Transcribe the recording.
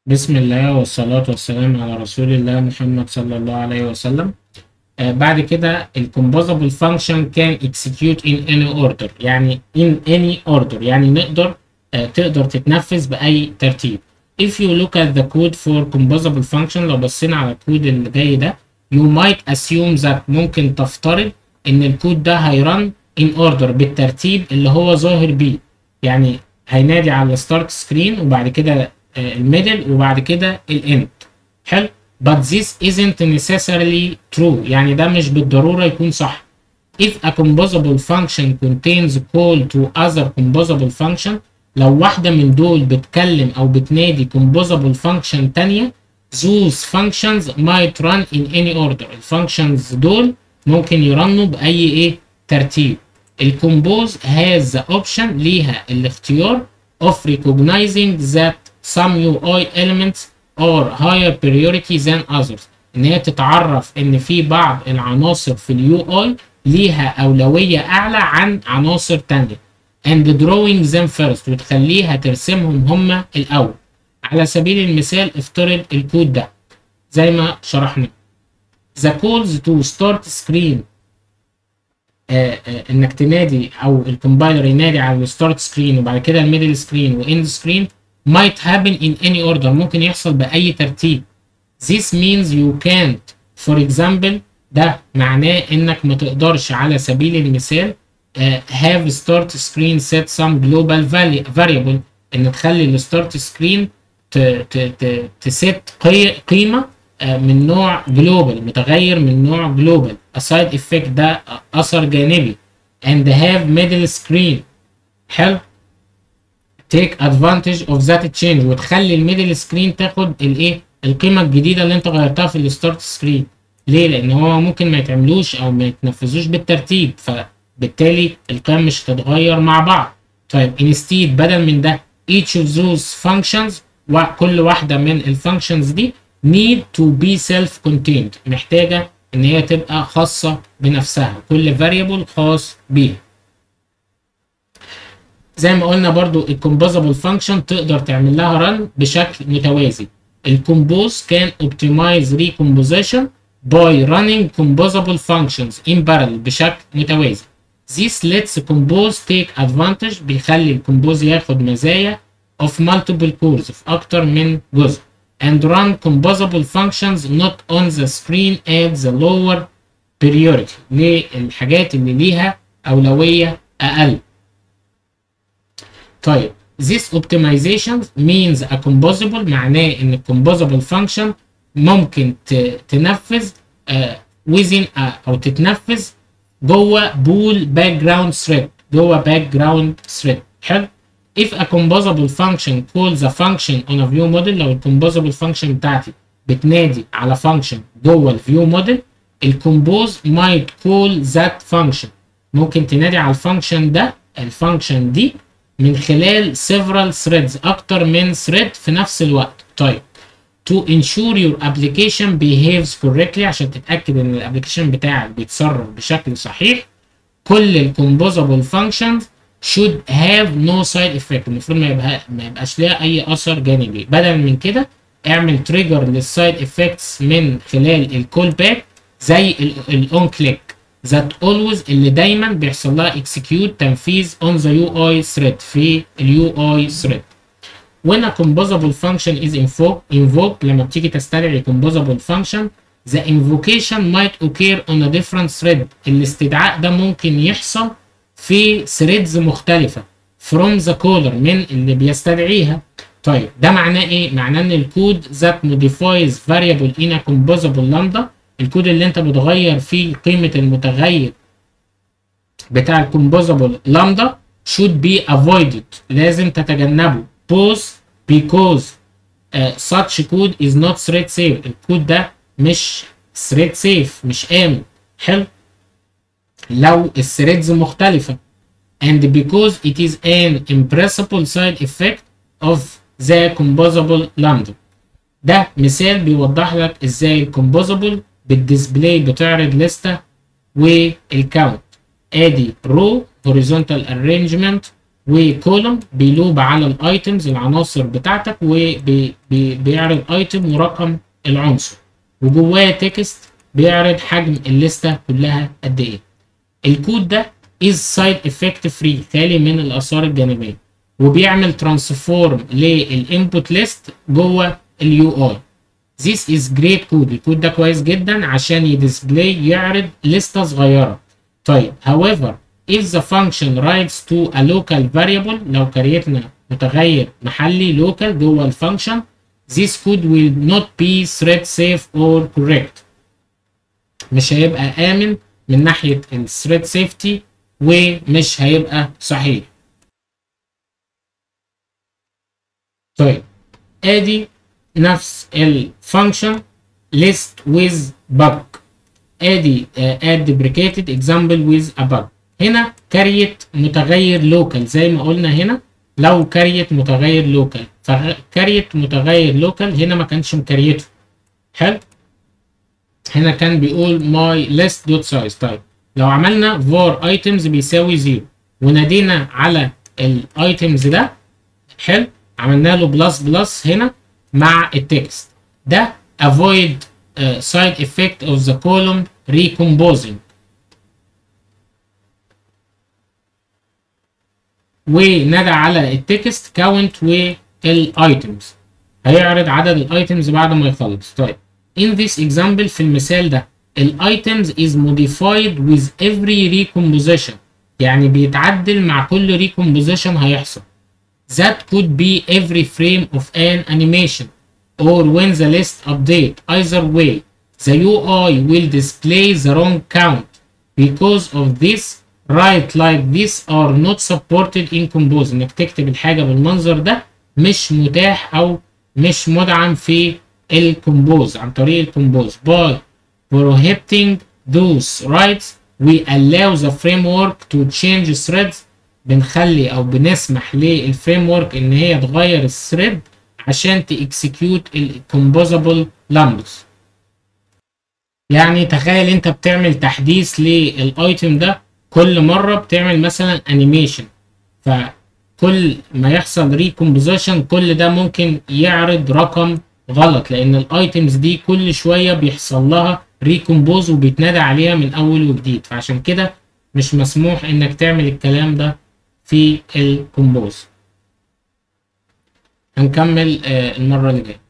بسم الله والصلاة والسلام على رسول الله محمد صلى الله عليه وسلم آه بعد كده الكومبوزابل فانكشن كان execute in any order يعني in any order يعني نقدر آه تقدر تتنفذ بأي ترتيب if you look at the code for composable function لو بصينا على الكود اللي جاي ده you might assume that ممكن تفترض ان الكود ده هيرن in order بالترتيب اللي هو ظاهر بيه يعني هينادي على الستارت سكرين وبعد كده الميدل وبعد كده الاند حلو but this isn't necessarily true يعني ده مش بالضرورة يكون صح if a composable function contains call to other composable function لو واحدة من دول بتكلم أو بتنادي composable function تانية those functions might run in any order الفانكشنز دول ممكن يرنوا بأي إيه ترتيب الكومبوز has the option ليها الاختيار of recognizing that some UI elements are higher priority than others ان هي تتعرف ان في بعض العناصر في اليو اي ليها اولويه اعلى عن عناصر تانية and drawing them first وتخليها ترسمهم هما الاول على سبيل المثال افترض الكود ده زي ما شرحنا the calls to start screen آه آه انك تنادي او الكومبايلر ينادي على الستارت سكرين وبعد كده الميدل سكرين واند سكرين might happen in any order ممكن يحصل بأي ترتيب this means you can't for example ده معناه انك ما تقدرش على سبيل المثال uh, have start screen set some global variable ان تخلي الستارت سكرين تست قيمة uh, من نوع global متغير من نوع global a side effect ده اثر جانبي and have middle screen حلو تيك ادفانتج اوف ذات تشينج وتخلي الميدل سكرين تاخد الايه القيمه الجديده اللي انت غيرتها في الستارت سكرين ليه لان هو ممكن ما يتعملوش او ما يتنفذوش بالترتيب فبالتالي القيم مش هتتغير مع بعض طيب انستيد بدل من ده each of those functions وكل واحده من الفانكشنز دي need to be self contained محتاجه ان هي تبقى خاصه بنفسها كل variable خاص بيها زي ما قلنا برضو الكومبوزابل فانكشن تقدر تعمل لها رن بشكل متوازي الكومبوز كان اوبتمايز ريكومبوزيشن باي running composable functions in parallel بشكل متوازي This lets compose take advantage بيخلي الكومبوز ياخد مزايا of multiple cores في أكتر من جزء and run composable functions not on the screen at the lower priority للحاجات اللي ليها أولوية أقل طيب this optimization means a composable معناه ان composable function ممكن تنفذ uh, within a, او تتنفذ جوه bool background thread جوه background thread حلو if a composable function calls a function on a view model لو الكومبوزابل function بتاعتي بتنادي على function جوه الفيو موديل الكومبوز might call that function ممكن تنادي على الفانكشن ده الفانكشن دي من خلال several threads أكتر من thread في نفس الوقت طيب to ensure your application behaves correctly عشان تتأكد إن الابلكيشن بتاعك بيتصرف بشكل صحيح كل الكومبوزابل functions should have no side effect المفروض ما, يبقى ما يبقاش ليها أي أثر جانبي بدل من كده اعمل تريجر للسايد افكتس من خلال الكول باك زي الاون كليك that always اللي دايما بيحصل لها execute تنفيذ on the UI thread في ال UI thread. When a composable function is invoked, invoked لما بتيجي تستدعي composable function the invocation might occur on a different thread. الاستدعاء ده ممكن يحصل في threads مختلفة from the caller من اللي بيستدعيها. طيب ده معناه ايه؟ معناه ان الكود that modifies variable in a composable lambda الكود اللي انت بتغير فيه قيمة المتغير بتاع الكومبوزابل لامدا should be avoided لازم تتجنبه both because uh, such code is not thread safe الكود ده مش thread safe مش آمن حلو لو الثريدز مختلفة and because it is an impressible side effect of the composable lambda ده مثال بيوضح لك ازاي الكومبوزابل بالديسبلاي بتعرض لستة والكاونت ادي رو هوريزونتال ارينجمنت وكولوم بيلوب على الايتمز العناصر بتاعتك وبيعرض ايتم ورقم العنصر وجواه تكست بيعرض حجم الليسته كلها قد ايه الكود ده is side effect free خالي من الاثار الجانبيه وبيعمل ترانسفورم للانبوت ليست جوه اليو اي This is great code الكود ده كويس جدا عشان يديسبلاي يعرض لستة صغيرة طيب however if the function writes to a local variable لو كريتنا متغير محلي local جوه الفانكشن this code will not be thread safe or correct مش هيبقى آمن من ناحية الثريد سيفتي ومش هيبقى صحيح طيب ادي نفس الفانكشن list with bug ادي uh, add deprecated example with a bug هنا كريت متغير لوكال زي ما قلنا هنا لو كريت متغير لوكال فكريت متغير لوكال هنا ما كانش مكريته حلو هنا كان بيقول my list dot size طيب لو عملنا var items بيساوي زيرو ونادينا على الايتمز ده حلو عملنا له بلس بلس هنا مع التكست ده avoid uh, side effect of the column recomposing ونادى على التكست count والايتمز هيعرض عدد الايتمز بعد ما يخلص طيب in this example في المثال ده الايتمز is modified with every recomposition يعني بيتعدل مع كل recomposition هيحصل that could be every frame of an animation or when the list update either way the UI will display the wrong count because of this write like this are not supported in compose انك تكتب الحاجة بالمنظر ده مش متاح او مش مدعم في الكومبوز عن طريق الكومبوز by prohibiting those rights we allow the framework to change threads بنخلي او بنسمح للفريم ورك ان هي تغير الثريد عشان تاكسكيوت الكومبوزابل لامبس يعني تخيل انت بتعمل تحديث للايتم ده كل مره بتعمل مثلا انيميشن فكل ما يحصل ريكومبوزيشن كل ده ممكن يعرض رقم غلط لان الايتمز دي كل شويه بيحصل لها ريكومبوز وبيتنادى عليها من اول وجديد فعشان كده مش مسموح انك تعمل الكلام ده في الكومبوز هنكمل المرة اللي جاية